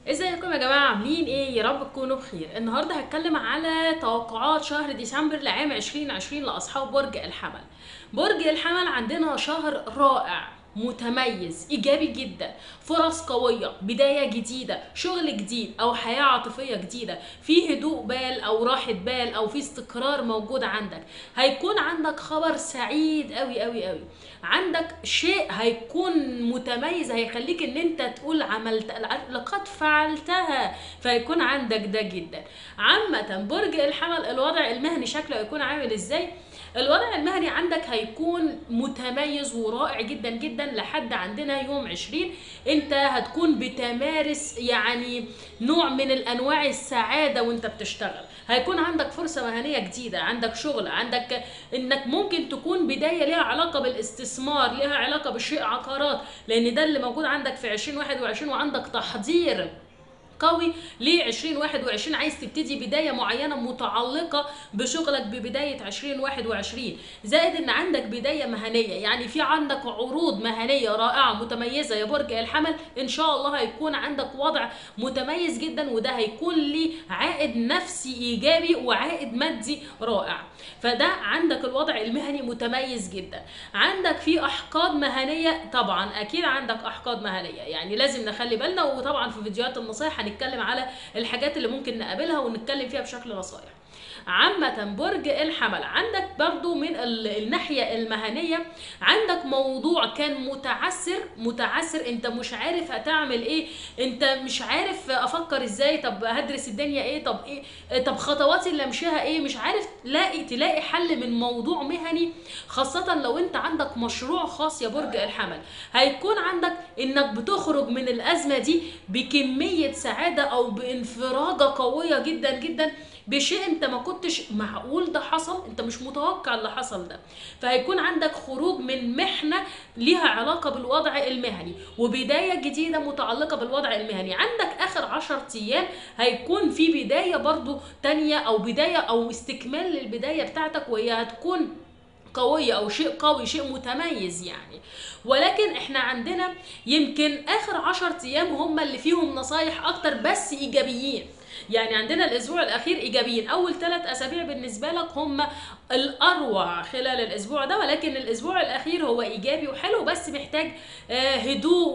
ازيكم يا جماعة عاملين ايه يا رب تكونوا بخير النهاردة هتكلم على توقعات شهر ديسمبر لعام 2020 لأصحاب برج الحمل برج الحمل عندنا شهر رائع متميز ايجابي جدا فرص قويه بدايه جديده شغل جديد او حياه عاطفيه جديده في هدوء بال او راحه بال او في استقرار موجود عندك هيكون عندك خبر سعيد قوي قوي قوي عندك شيء هيكون متميز هيخليك ان انت تقول عملت لقد فعلتها فيكون عندك ده جدا عامه برج الحمل الوضع المهني شكله هيكون عامل ازاي الوضع المهني عندك هيكون متميز ورائع جدا جدا لحد عندنا يوم 20 انت هتكون بتمارس يعني نوع من الانواع السعاده وانت بتشتغل هيكون عندك فرصه مهنيه جديده عندك شغل عندك انك ممكن تكون بدايه ليها علاقه بالاستثمار ليها علاقه بشيء عقارات لان ده اللي موجود عندك في 2021 وعندك تحضير قوي ل 2021 عايز تبتدي بدايه معينه متعلقه بشغلك ببدايه 2021 زائد ان عندك بدايه مهنيه يعني في عندك عروض مهنيه رائعه متميزه يا برج الحمل ان شاء الله هيكون عندك وضع متميز جدا وده هيكون ليه عائد نفسي ايجابي وعائد مادي رائع فده عندك الوضع المهني متميز جدا عندك في احقاد مهنيه طبعا اكيد عندك احقاد مهنيه يعني لازم نخلي بالنا وطبعا في فيديوهات النصائح هنتكلم على الحاجات اللي ممكن نقابلها ونتكلم فيها بشكل نصائح عامة برج الحمل عندك برضو من الناحية المهنية عندك موضوع كان متعسر متعسر انت مش عارف هتعمل ايه انت مش عارف افكر ازاي طب هدرس الدنيا ايه طب ايه طب خطواتي اللي امشيها ايه مش عارف تلاقي تلاقي حل من موضوع مهني خاصة لو انت عندك مشروع خاص يا برج الحمل هيكون عندك انك بتخرج من الازمة دي بكمية سعادة او بانفراجة قوية جدا جدا بشيء انت ما كنتش معقول ده حصل انت مش متوقع اللي حصل ده فهيكون عندك خروج من محنه ليها علاقه بالوضع المهني وبدايه جديده متعلقه بالوضع المهني عندك اخر عشر ايام هيكون في بدايه برضو تانية او بدايه او استكمال للبدايه بتاعتك وهي هتكون قوية أو شيء قوي شيء متميز يعني ولكن احنا عندنا يمكن آخر عشر أيام هم اللي فيهم نصايح أكتر بس إيجابيين يعني عندنا الاسبوع الاخير ايجابيين اول ثلاث اسابيع بالنسبه لك هم الاروع خلال الاسبوع ده ولكن الاسبوع الاخير هو ايجابي وحلو بس محتاج هدوء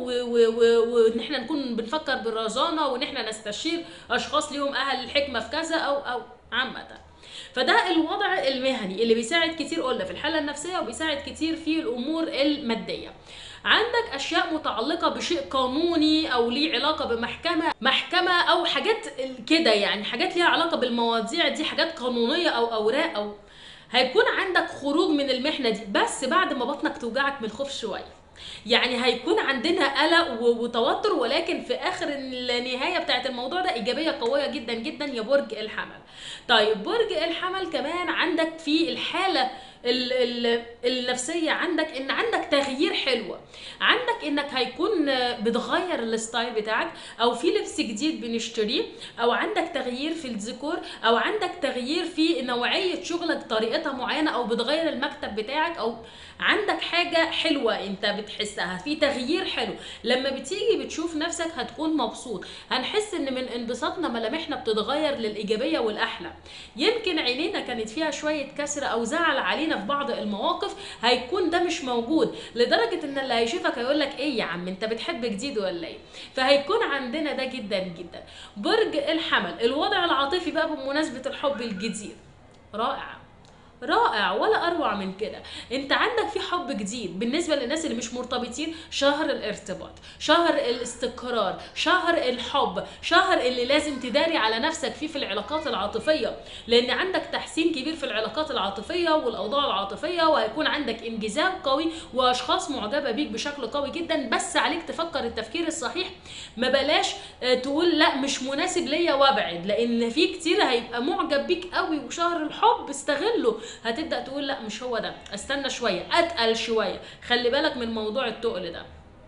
وان احنا نكون بنفكر بالرزانه وان احنا نستشير اشخاص ليهم اهل الحكمه في كذا او او عامه فده الوضع المهني اللي بيساعد كتير قلنا في الحاله النفسيه وبيساعد كتير في الامور الماديه عندك اشياء متعلقه بشيء قانوني او ليه علاقه بمحكمه محكمه او حاجات كده يعني حاجات ليها علاقه بالمواضيع دي حاجات قانونيه او اوراق او هيكون عندك خروج من المحنه دي بس بعد ما بطنك توجعك من الخوف شويه يعني هيكون عندنا قلق وتوتر ولكن في اخر النهايه بتاعت الموضوع ده ايجابيه قويه جدا جدا يا برج الحمل طيب برج الحمل كمان عندك في الحاله ال ال النفسيه عندك ان عندك تغيير حلوه عندك انك هيكون بتغير الستايل بتاعك او في لبس جديد بنشتريه او عندك تغيير في الديكور او عندك تغيير في نوعيه شغلك طريقتها معينه او بتغير المكتب بتاعك او عندك حاجه حلوه انت بتحسها في تغيير حلو لما بتيجي بتشوف نفسك هتكون مبسوط هنحس ان من انبساطنا ملامحنا بتتغير للايجابيه والاحلى يمكن عينينا كانت فيها شويه كسر او زعل علينا في بعض المواقف هيكون ده مش موجود لدرجه ان اللي هيشوفك هيقول لك ايه يا عم انت بتحب جديد ولا ايه فهيكون عندنا ده جدا جدا برج الحمل الوضع العاطفي بقى بمناسبه الحب الجديد رائع رائع ولا اروع من كده انت عندك في حب جديد بالنسبه للناس اللي مش مرتبطين شهر الارتباط شهر الاستقرار شهر الحب شهر اللي لازم تداري على نفسك فيه في العلاقات العاطفيه لان عندك تحسين كبير في العلاقات العاطفيه والاوضاع العاطفيه وهيكون عندك انجذاب قوي واشخاص معجبه بيك بشكل قوي جدا بس عليك تفكر التفكير الصحيح ما بلاش تقول لا مش مناسب ليا وابعد لان في كتير هيبقى معجب بيك قوي وشهر الحب استغله هتبدا تقول لا مش هو ده استنى شويه اتقل شويه خلي بالك من موضوع التقل ده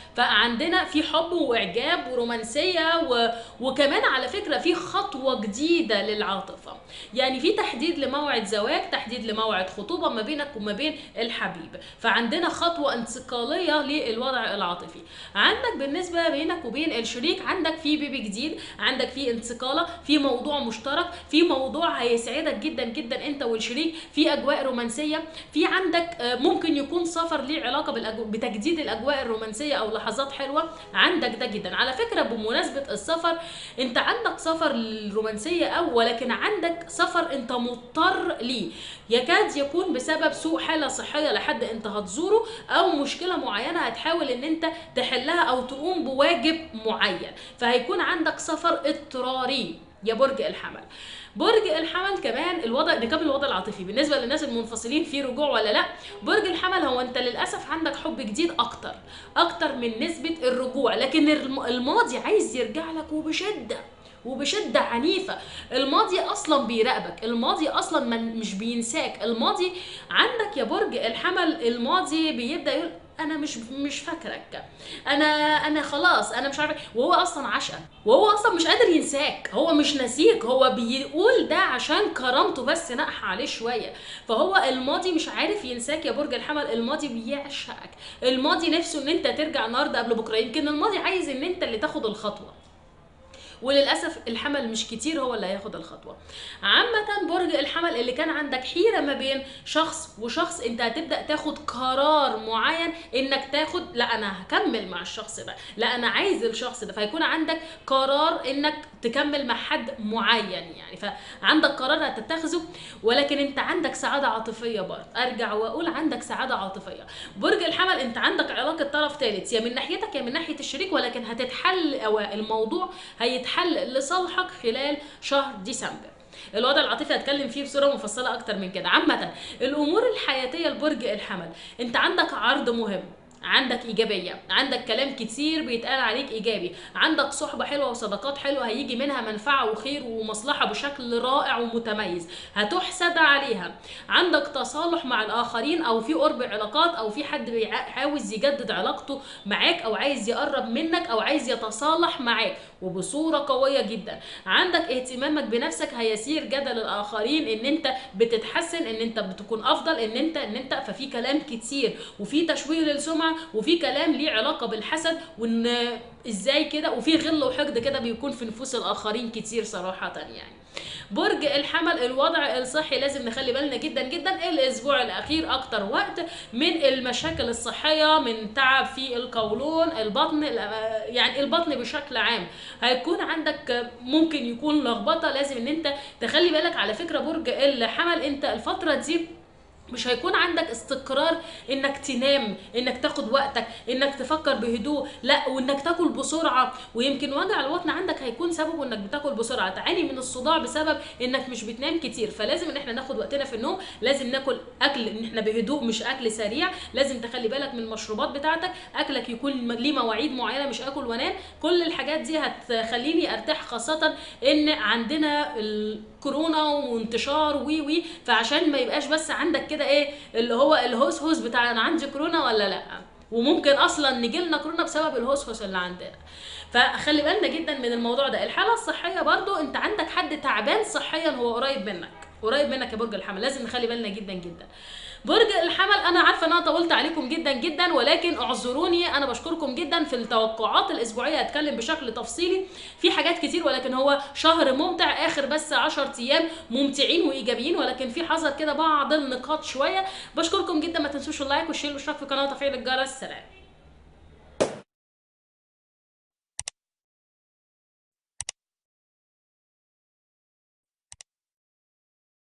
فعندنا في حب واعجاب ورومانسيه و... وكمان على فكره في خطوه جديده للعاطفه يعني في تحديد لموعد زواج تحديد لموعد خطوبه ما بينك وما بين الحبيب فعندنا خطوه انتقاليه للوضع العاطفي عندك بالنسبه بينك وبين الشريك عندك في بيبي جديد عندك في انتقاله في موضوع مشترك في موضوع هيسعدك جدا جدا انت والشريك في اجواء رومانسيه في عندك آه، ممكن يكون سفر ليه علاقه بالأجو... بتجديد الاجواء الرومانسيه او لحظات حلوه عندك ده جدا على فكره بمناسبه السفر انت عندك سفر للرومانسيه او ولكن عندك سفر انت مضطر ليه يكاد يكون بسبب سوء حاله صحيه لحد انت هتزوره او مشكله معينه هتحاول ان انت تحلها او تقوم بواجب معين فهيكون عندك سفر اضطراري يا برج الحمل برج الحمل كمان الوضع نكمل الوضع العاطفي بالنسبه للناس المنفصلين في رجوع ولا لا برج الحمل هو انت للاسف عندك حب جديد اكتر اكتر من نسبه الرجوع لكن الم- الماضي عايز يرجع لك وبشده وبشدة عنيفة الماضي أصلا بيراقبك الماضي أصلا من مش بينساك الماضي عندك يا برج الحمل الماضي بيبدأ يقول انا مش مش فاكرك انا انا خلاص انا مش عارفه وهو اصلا عشقك وهو اصلا مش قادر ينساك هو مش ناسيك هو بيقول ده عشان كرامته بس نقح عليه شويه فهو الماضي مش عارف ينساك يا برج الحمل الماضي بيعشقك الماضي نفسه ان انت ترجع النهارده قبل بكره يمكن الماضي عايز ان انت اللي تاخد الخطوه وللاسف الحمل مش كتير هو اللي هياخد الخطوه عامه برج الحمل اللي كان عندك حيره ما بين شخص وشخص انت هتبدا تاخد قرار معين انك تاخد لا انا هكمل مع الشخص ده لا انا عايز الشخص ده فيكون عندك قرار انك تكمل مع حد معين يعني فعندك قرار هتتخذه ولكن انت عندك سعاده عاطفيه برضه ارجع واقول عندك سعاده عاطفيه برج الحمل انت عندك علاقه طرف ثالث يا من ناحيتك يا من ناحيه الشريك ولكن هتتحل او الموضوع هيتحل لصالحك خلال شهر ديسمبر الوضع العاطفي هتكلم فيه بصوره مفصله اكتر من كده عامه الامور الحياتيه لبرج الحمل انت عندك عرض مهم عندك ايجابيه عندك كلام كتير بيتقال عليك ايجابي عندك صحبه حلوه وصداقات حلوه هيجي منها منفعه وخير ومصلحه بشكل رائع ومتميز هتحسد عليها عندك تصالح مع الاخرين او في قرب علاقات او في حد عاوز يجدد علاقته معاك او عايز يقرب منك او عايز يتصالح معاك وبصوره قويه جدا عندك اهتمامك بنفسك هيسير جدل الاخرين ان انت بتتحسن ان انت بتكون افضل ان انت ان انت ففي كلام كتير وفي تشويه للسمعه وفي كلام ليه علاقه بالحسد وان ازاي كده وفي غل وحقد كده بيكون في نفوس الاخرين كتير صراحه يعني برج الحمل الوضع الصحي لازم نخلي بالنا جدا جدا الاسبوع الاخير اكتر وقت من المشاكل الصحيه من تعب في القولون البطن يعني البطن بشكل عام هيكون عندك ممكن يكون لخبطه لازم ان انت تخلي بالك على فكره برج الحمل انت الفتره دي مش هيكون عندك استقرار انك تنام انك تاخد وقتك انك تفكر بهدوء لا وانك تاكل بسرعه ويمكن وجع البطن عندك هيكون سببه انك بتاكل بسرعه تعاني من الصداع بسبب انك مش بتنام كتير فلازم ان احنا ناخد وقتنا في النوم لازم ناكل اكل ان احنا بهدوء مش اكل سريع لازم تخلي بالك من المشروبات بتاعتك اكلك يكون ليه مواعيد معينه مش اكل وانام كل الحاجات دي هتخليني ارتاح خاصه ان عندنا الكورونا وانتشار وي وي فعشان ما يبقاش بس عندك كده ايه اللي هو الهوس هوس بتاع انا عندي كورونا ولا لا وممكن اصلا نجي لنا كورونا بسبب الهوس هوس اللي عندنا فخلي بالنا جدا من الموضوع ده الحاله الصحيه برضو انت عندك حد تعبان صحيا هو قريب منك قريب منك يا برج الحمل لازم نخلي بالنا جدا جدا برج الحمل انا عارفه ان انا طولت عليكم جدا جدا ولكن اعذروني انا بشكركم جدا في التوقعات الاسبوعيه هتكلم بشكل تفصيلي في حاجات كتير ولكن هو شهر ممتع اخر بس 10 ايام ممتعين وايجابيين ولكن في حذر كده بعض النقاط شويه بشكركم جدا ما تنسوش اللايك والشير والاشتراك في القناه وتفعيل الجرس سلام